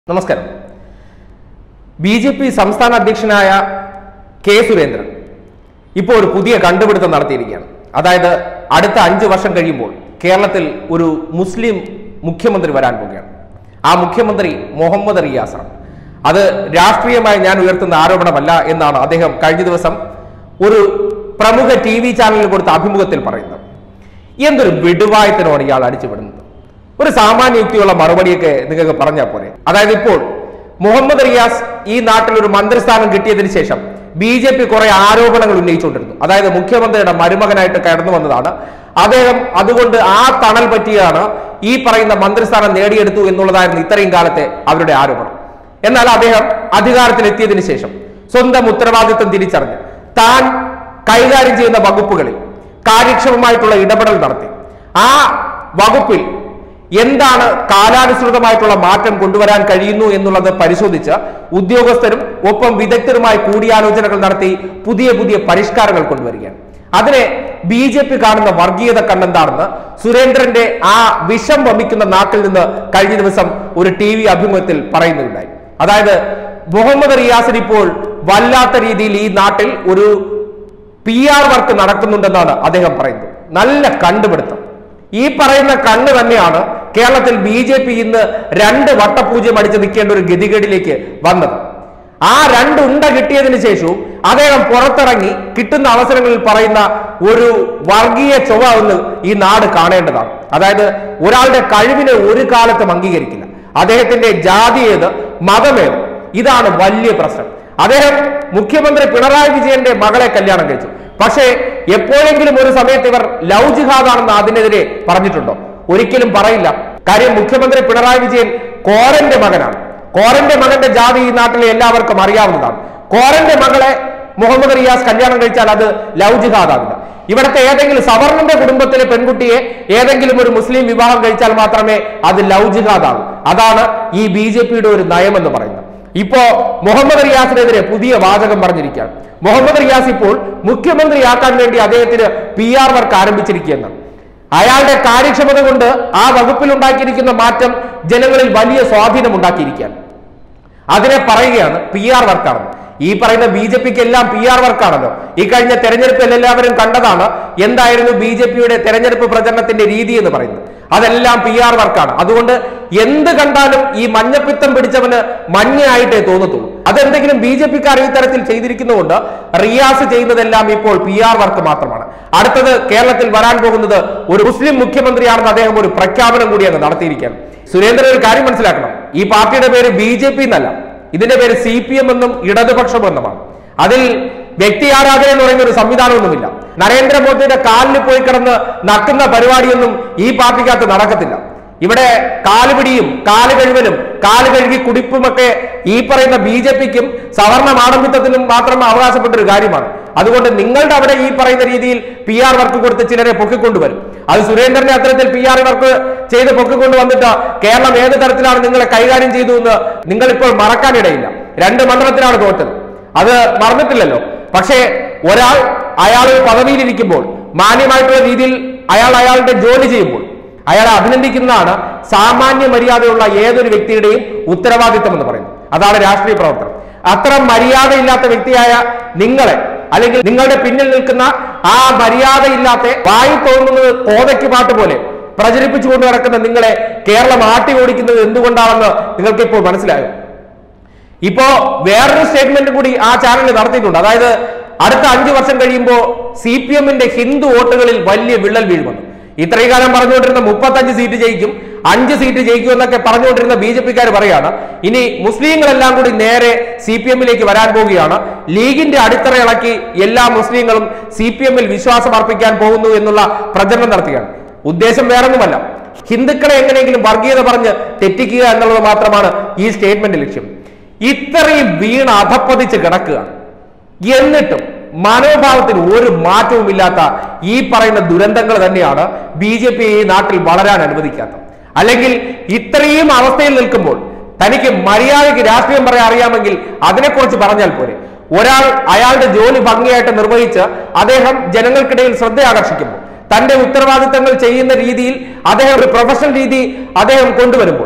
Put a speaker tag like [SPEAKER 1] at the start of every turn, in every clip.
[SPEAKER 1] നമസ്കാരം B J P സംസ്ഥാന അധ്യക്ഷനായ കെ സുരേന്ദ്രൻ ഇപ്പോൾ ഒരു പുതിയ കണ്ടുപിടുത്തം നടത്തിയിരിക്കുകയാണ് അതായത് അടുത്ത അഞ്ച് വർഷം കഴിയുമ്പോൾ കേരളത്തിൽ ഒരു മുസ്ലിം മുഖ്യമന്ത്രി വരാൻ പോവുകയാണ് ആ മുഖ്യമന്ത്രി മുഹമ്മദ് റിയാസാണ് അത് രാഷ്ട്രീയമായി ഞാൻ ഉയർത്തുന്ന ആരോപണമല്ല എന്നാണ് അദ്ദേഹം കഴിഞ്ഞ ദിവസം ഒരു പ്രമുഖ ടി വി ചാനലിൽ കൊടുത്ത അഭിമുഖത്തിൽ പറയുന്നത് എന്തൊരു വിടുവായത്തിനോട് ഇയാൾ അടിച്ചുവിടുന്നത് ഒരു സാമാന്യ യുക്തിയുള്ള മറുപടിയൊക്കെ നിങ്ങൾക്ക് പറഞ്ഞാൽ പോരെ അതായത് ഇപ്പോൾ മുഹമ്മദ് റിയാസ് ഈ നാട്ടിൽ ഒരു മന്ത്രിസ്ഥാനം കിട്ടിയതിന് ശേഷം ബി ജെ പി കുറെ ആരോപണങ്ങൾ ഉന്നയിച്ചുകൊണ്ടിരുന്നു അതായത് മുഖ്യമന്ത്രിയുടെ മരുമകനായിട്ട് കടന്നു വന്നതാണ് അദ്ദേഹം അതുകൊണ്ട് ആ തണൽ പറ്റിയാണ് ഈ പറയുന്ന മന്ത്രിസ്ഥാനം നേടിയെടുത്തു എന്നുള്ളതായിരുന്നു ഇത്രയും കാലത്തെ അവരുടെ ആരോപണം എന്നാൽ അദ്ദേഹം അധികാരത്തിലെത്തിയതിനു ശേഷം സ്വന്തം ഉത്തരവാദിത്വം തിരിച്ചറിഞ്ഞ് താൻ കൈകാര്യം ചെയ്യുന്ന വകുപ്പുകളിൽ കാര്യക്ഷമമായിട്ടുള്ള ഇടപെടൽ നടത്തി ആ വകുപ്പിൽ എന്താണ് കാലാനുസൃതമായിട്ടുള്ള മാറ്റം കൊണ്ടുവരാൻ കഴിയുന്നു എന്നുള്ളത് പരിശോധിച്ച് ഉദ്യോഗസ്ഥരും ഒപ്പം വിദഗ്ധരുമായി കൂടിയാലോചനകൾ നടത്തി പുതിയ പുതിയ പരിഷ്കാരങ്ങൾ കൊണ്ടുവരികയാണ് അതിനെ ബി ജെ പി കാണുന്ന വർഗീയത കണ്ടെന്താണെന്ന് സുരേന്ദ്രന്റെ ആ വിഷം വമിക്കുന്ന നാട്ടിൽ നിന്ന് കഴിഞ്ഞ ദിവസം ഒരു ടി വി അഭിമുഖത്തിൽ പറയുന്നുണ്ടായി അതായത് മുഹമ്മദ് റിയാസിന് ഇപ്പോൾ വല്ലാത്ത രീതിയിൽ ഈ നാട്ടിൽ ഒരു പി ആർ വർക്ക് നടക്കുന്നുണ്ടെന്നാണ് അദ്ദേഹം പറയുന്നത് നല്ല കണ്ടുപിടുത്തം ഈ പറയുന്ന കണ്ണ് തന്നെയാണ് കേരളത്തിൽ ബി ജെ പി ഇന്ന് രണ്ട് വട്ടപൂജ്യം അടിച്ച് നിൽക്കേണ്ട ഒരു ഗതികേടിലേക്ക് വന്നത് ആ രണ്ട് ഉണ്ട കിട്ടിയതിനു ശേഷവും അദ്ദേഹം പുറത്തിറങ്ങി കിട്ടുന്ന അവസരങ്ങളിൽ പറയുന്ന ഒരു വർഗീയ ചൊവ്വ ഒന്ന് ഈ നാട് കാണേണ്ടതാണ് അതായത് ഒരാളുടെ കഴിവിനെ ഒരു കാലത്തും അംഗീകരിക്കില്ല അദ്ദേഹത്തിന്റെ ജാതി ഏത് മതമേത് ഇതാണ് വലിയ പ്രശ്നം അദ്ദേഹം മുഖ്യമന്ത്രി പിണറായി വിജയന്റെ മകളെ കല്യാണം കഴിച്ചു പക്ഷേ എപ്പോഴെങ്കിലും ഒരു സമയത്ത് ഇവർ ലവ് ജിഹാദാണെന്ന് അതിനെതിരെ പറഞ്ഞിട്ടുണ്ടോ ഒരിക്കലും പറയില്ല കാര്യം മുഖ്യമന്ത്രി പിണറായി വിജയൻ കോരന്റെ മകനാണ് കോരന്റെ മകന്റെ ജാതി ഈ നാട്ടിലെ എല്ലാവർക്കും അറിയാവുന്നതാണ് കോരന്റെ മകളെ മുഹമ്മദ് റിയാസ് കല്യാണം കഴിച്ചാൽ അത് ലവ് ജിഹാദാവില്ല ഇവിടുത്തെ ഏതെങ്കിലും സവർണന്റെ കുടുംബത്തിലെ പെൺകുട്ടിയെ ഏതെങ്കിലും ഒരു മുസ്ലിം വിവാഹം കഴിച്ചാൽ മാത്രമേ അത് ലവ് ജിഹാദാവൂ അതാണ് ഈ ബി ജെ പിയുടെ ഒരു നയം എന്ന് പറയുന്നത് ഇപ്പോ മുഹമ്മദ് റിയാസിനെതിരെ പുതിയ വാചകം പറഞ്ഞിരിക്കുകയാണ് മുഹമ്മദ് റിയാസ് ഇപ്പോൾ മുഖ്യമന്ത്രിയാക്കാൻ വേണ്ടി അദ്ദേഹത്തിന് പി ആർ വർക്ക് ആരംഭിച്ചിരിക്കുകയെന്നാണ് അയാളുടെ കാര്യക്ഷമത കൊണ്ട് ആ വകുപ്പിൽ ഉണ്ടാക്കിയിരിക്കുന്ന മാറ്റം ജനങ്ങളിൽ വലിയ സ്വാധീനം ഉണ്ടാക്കിയിരിക്കുകയാണ് അതിനെ പറയുകയാണ് പി ആർ വർക്കാണെന്ന് ഈ പറയുന്ന ബി ജെ പിക്ക് എല്ലാം പി ആർ വർക്കാണല്ലോ ഈ കഴിഞ്ഞ തെരഞ്ഞെടുപ്പിൽ എല്ലാവരും കണ്ടതാണ് എന്തായിരുന്നു ബി ജെ പിയുടെ തെരഞ്ഞെടുപ്പ് പ്രചരണത്തിന്റെ രീതി എന്ന് പറയുന്നത് അതെല്ലാം പി ആർ വർക്കാണ് അതുകൊണ്ട് എന്ത് കണ്ടാലും ഈ മഞ്ഞപ്പിത്തം പിടിച്ചവന് മഞ്ഞയായിട്ടേ തോന്നത്തുള്ളൂ അതെന്തെങ്കിലും ബി ജെ പിക്കാർ ഈ തരത്തിൽ ചെയ്തിരിക്കുന്നതുകൊണ്ട് റിയാസ് ചെയ്യുന്നതെല്ലാം ഇപ്പോൾ പി ആർ വർക്ക് മാത്രമാണ് അടുത്തത് കേരളത്തിൽ വരാൻ പോകുന്നത് ഒരു മുസ്ലിം മുഖ്യമന്ത്രിയാണെന്ന് അദ്ദേഹം ഒരു പ്രഖ്യാപനം കൂടി അങ്ങ് നടത്തിയിരിക്കുകയാണ് സുരേന്ദ്രൻ ഒരു കാര്യം മനസ്സിലാക്കണം ഈ പാർട്ടിയുടെ പേര് ബി ജെ പി എന്നല്ല ഇതിന്റെ പേര് സി പി എം എന്നും ഇടതുപക്ഷം എന്നുമാണ് അതിൽ വ്യക്തി ആരാധന എന്ന് പറയുന്ന ഒരു സംവിധാനമൊന്നുമില്ല നരേന്ദ്രമോദിയുടെ കാലിൽ പോയി കിടന്ന് നക്കുന്ന പരിപാടിയൊന്നും ഈ പാർട്ടിക്കകത്ത് നടക്കത്തില്ല ഇവിടെ കാലുപിടിയും കാല് കഴുകലും കാല് കഴുകി കുടിപ്പുമൊക്കെ ഈ പറയുന്ന ബി ജെ പിക്കും സവർണ മാടമ്പിത്തത്തിനും മാത്രം അവകാശപ്പെട്ട ഒരു കാര്യമാണ് അതുകൊണ്ട് നിങ്ങളുടെ അവിടെ ഈ പറയുന്ന രീതിയിൽ പി ആർ വർക്ക് കൊടുത്ത് ചിലരെ പൊക്കിക്കൊണ്ടുവരും അത് സുരേന്ദ്രനെ അത്തരത്തിൽ പി ആർ വർക്ക് ചെയ്ത് പൊക്കിക്കൊണ്ട് വന്നിട്ട് കേരളം ഏത് തരത്തിലാണ് നിങ്ങളെ കൈകാര്യം ചെയ്തു എന്ന് നിങ്ങൾ ഇപ്പോൾ മറക്കാനിടയില്ല രണ്ട് മണ്ഡലത്തിലാണ് തോറ്റത് അത് മറന്നിട്ടില്ലല്ലോ പക്ഷേ ഒരാൾ അയാൾ ഒരു പദവിയിലിരിക്കുമ്പോൾ മാന്യമായിട്ടുള്ള രീതിയിൽ അയാൾ അയാളുടെ ജോലി ചെയ്യുമ്പോൾ അയാളെ അഭിനന്ദിക്കുന്നതാണ് സാമാന്യ മര്യാദയുള്ള ഏതൊരു വ്യക്തിയുടെയും ഉത്തരവാദിത്വം എന്ന് പറയുന്നത് അതാണ് രാഷ്ട്രീയ പ്രവർത്തനം അത്ര മര്യാദയില്ലാത്ത വ്യക്തിയായ നിങ്ങളെ അല്ലെങ്കിൽ നിങ്ങളുടെ പിന്നിൽ നിൽക്കുന്ന ആ മര്യാദയില്ലാത്ത വായി തോന്നുന്നത് കോതയ്ക്ക് പാട്ട് പോലെ പ്രചരിപ്പിച്ചുകൊണ്ട് നടക്കുന്ന നിങ്ങളെ കേരളം ആട്ടി ഓടിക്കുന്നത് എന്തുകൊണ്ടാണെന്ന് നിങ്ങൾക്ക് ഇപ്പോൾ മനസ്സിലാകും ഇപ്പോ വേറൊരു സ്റ്റേറ്റ്മെന്റ് കൂടി ആ ചാനൽ നടത്തിയിട്ടുണ്ട് അതായത് അടുത്ത അഞ്ചു വർഷം കഴിയുമ്പോൾ സി പി എമ്മിന്റെ ഹിന്ദു വോട്ടുകളിൽ വലിയ വിള്ളൽ വീഴുമെന്ന് ഇത്രയും കാലം പറഞ്ഞുകൊണ്ടിരുന്ന മുപ്പത്തഞ്ച് സീറ്റ് ജയിക്കും അഞ്ച് സീറ്റ് ജയിക്കും എന്നൊക്കെ പറഞ്ഞുകൊണ്ടിരുന്ന ബി ജെ പിക്കാർ പറയാണ് ഇനി മുസ്ലിങ്ങളെല്ലാം കൂടി നേരെ സി പി എമ്മിലേക്ക് വരാൻ പോവുകയാണ് ലീഗിന്റെ അടിത്തറ ഇളക്കി എല്ലാ മുസ്ലിങ്ങളും സി പി എമ്മിൽ വിശ്വാസം അർപ്പിക്കാൻ പോകുന്നു എന്നുള്ള പ്രചരണം നടത്തുകയാണ് ഉദ്ദേശം വേറൊന്നുമല്ല ഹിന്ദുക്കളെ എങ്ങനെയെങ്കിലും വർഗീയത പറഞ്ഞ് തെറ്റിക്കുക എന്നുള്ളത് മാത്രമാണ് ഈ സ്റ്റേറ്റ്മെന്റ് ലക്ഷ്യം ഇത്രയും വീണ് അധപ്പതിച്ച് കിടക്കുകയാണ് എന്നിട്ടും മനോഭാവത്തിന് ഒരു മാറ്റവും ഇല്ലാത്ത ഈ പറയുന്ന ദുരന്തങ്ങൾ തന്നെയാണ് ബി ജെ പി ഈ നാട്ടിൽ വളരാൻ അനുവദിക്കാത്തത് അല്ലെങ്കിൽ ഇത്രയും അവസ്ഥയിൽ നിൽക്കുമ്പോൾ തനിക്ക് മര്യാദയ്ക്ക് രാഷ്ട്രീയം പറയാൻ അറിയാമെങ്കിൽ അതിനെക്കുറിച്ച് പറഞ്ഞാൽ പോരെ ഒരാൾ അയാളുടെ ജോലി ഭംഗിയായിട്ട് നിർവഹിച്ച് അദ്ദേഹം ജനങ്ങൾക്കിടയിൽ ശ്രദ്ധ ആകർഷിക്കുമ്പോൾ തന്റെ ഉത്തരവാദിത്തങ്ങൾ ചെയ്യുന്ന രീതിയിൽ അദ്ദേഹം ഒരു പ്രൊഫഷണൽ രീതി അദ്ദേഹം കൊണ്ടുവരുമ്പോൾ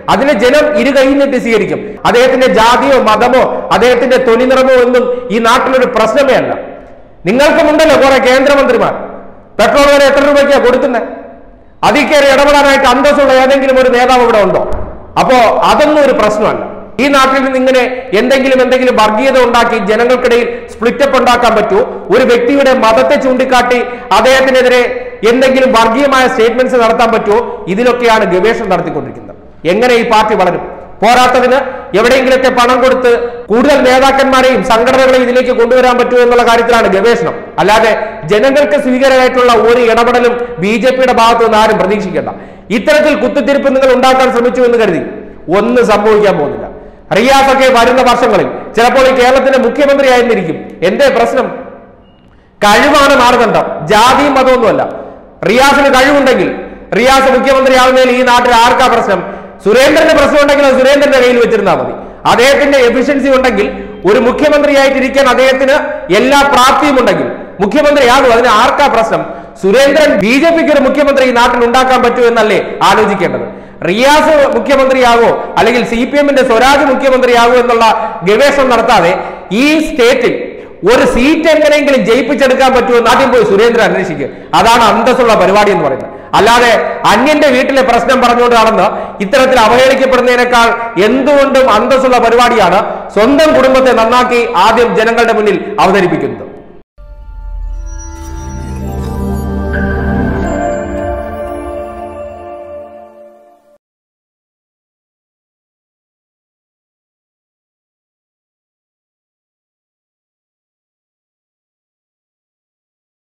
[SPEAKER 1] അതിനെ ജനം ഇരു കൈന്നിട്ട് സ്വീകരിക്കും അദ്ദേഹത്തിന്റെ ജാതിയോ മതമോ അദ്ദേഹത്തിന്റെ തൊലി നിറമോ ഒന്നും ഈ നാട്ടിലൊരു പ്രശ്നമേ അല്ല നിങ്ങൾക്കുമുണ്ടല്ലോ കുറെ കേന്ദ്രമന്ത്രിമാർ പെട്രോൾ വില എത്ര രൂപയ്ക്കാണ് കൊടുക്കുന്നത് അതിൽ കയറി ഇടപെടാനായിട്ട് അന്തസ്സുള്ള ഏതെങ്കിലും ഒരു നേതാവ് ഇവിടെ ഉണ്ടോ അപ്പോ അതൊന്നും ഒരു പ്രശ്നമല്ല ഈ നാട്ടിൽ നിന്ന് ഇങ്ങനെ എന്തെങ്കിലും എന്തെങ്കിലും വർഗീയത ഉണ്ടാക്കി ജനങ്ങൾക്കിടയിൽ സ്പ്ലിറ്റപ്പ് ഉണ്ടാക്കാൻ പറ്റുമോ ഒരു വ്യക്തിയുടെ മതത്തെ ചൂണ്ടിക്കാട്ടി അദ്ദേഹത്തിനെതിരെ എന്തെങ്കിലും വർഗീയമായ സ്റ്റേറ്റ്മെന്റ്സ് നടത്താൻ പറ്റുമോ ഇതിലൊക്കെയാണ് ഗവേഷണം നടത്തിക്കൊണ്ടിരിക്കുന്നത് എങ്ങനെ ഈ പാർട്ടി വളരും പോരാത്തതിന് എവിടെയെങ്കിലൊക്കെ പണം കൊടുത്ത് കൂടുതൽ നേതാക്കന്മാരെയും സംഘടനകളെയും ഇതിലേക്ക് കൊണ്ടുവരാൻ പറ്റുമോ എന്നുള്ള കാര്യത്തിലാണ് ഗവേഷണം അല്ലാതെ ജനങ്ങൾക്ക് സ്വീകാര്യമായിട്ടുള്ള ഒരു ഇടപെടലും ബി ജെ പിയുടെ ഭാഗത്തു നിന്ന് ആരും പ്രതീക്ഷിക്കേണ്ട ഇത്തരത്തിൽ കുത്തിത്തിരിപ്പ് നിങ്ങൾ ഉണ്ടാക്കാൻ ശ്രമിച്ചു എന്ന് കരുതി ഒന്നും സംഭവിക്കാൻ പോകുന്നില്ല റിയാസ് ഒക്കെ വരുന്ന വർഷങ്ങളിൽ ചിലപ്പോൾ ഈ കേരളത്തിന്റെ മുഖ്യമന്ത്രി ആയിരുന്നിരിക്കും എന്തേ പ്രശ്നം കഴിവാണ് മാനദണ്ഡം ജാതിയും മതമൊന്നുമല്ല റിയാസിന് കഴിവുണ്ടെങ്കിൽ റിയാസ് മുഖ്യമന്ത്രിയാവുന്നതിൽ ഈ നാട്ടിൽ ആർക്കാ പ്രശ്നം സുരേന്ദ്രന്റെ പ്രശ്നം ഉണ്ടെങ്കിൽ അത് സുരേന്ദ്രന്റെ കയ്യിൽ വെച്ചിരുന്നാൽ മതി അദ്ദേഹത്തിന്റെ എഫിഷ്യൻസി ഉണ്ടെങ്കിൽ ഒരു മുഖ്യമന്ത്രിയായിട്ടിരിക്കാൻ അദ്ദേഹത്തിന് എല്ലാ പ്രാപ്തിയും ഉണ്ടെങ്കിൽ മുഖ്യമന്ത്രിയാകും അതിന് ആർക്കാ പ്രശ്നം സുരേന്ദ്രൻ ബി ജെ പിക്ക് ഒരു മുഖ്യമന്ത്രി ഈ നാട്ടിൽ ഉണ്ടാക്കാൻ പറ്റൂ എന്നല്ലേ ആലോചിക്കേണ്ടത് റിയാസ് മുഖ്യമന്ത്രിയാകോ അല്ലെങ്കിൽ സി പി എമ്മിന്റെ സ്വരാജ് മുഖ്യമന്ത്രിയാകോ എന്നുള്ള ഗവേഷണം നടത്താതെ ഈ സ്റ്റേറ്റിൽ ഒരു സീറ്റ് എങ്ങനെയെങ്കിലും ജയിപ്പിച്ചെടുക്കാൻ പറ്റുമോ ആദ്യം പോയി സുരേന്ദ്രൻ അന്വേഷിക്കുക അതാണ് അന്തസ്സുള്ള പരിപാടി എന്ന് പറയുന്നത് അല്ലാതെ അന്യന്റെ വീട്ടിലെ പ്രശ്നം പറഞ്ഞുകൊണ്ട് നടന്ന് ഇത്തരത്തിൽ അവഹേളിക്കപ്പെടുന്നതിനേക്കാൾ എന്തുകൊണ്ടും അന്തസ്സുള്ള പരിപാടിയാണ് സ്വന്തം കുടുംബത്തെ നന്നാക്കി ആദ്യം ജനങ്ങളുടെ മുന്നിൽ അവതരിപ്പിക്കുന്നത്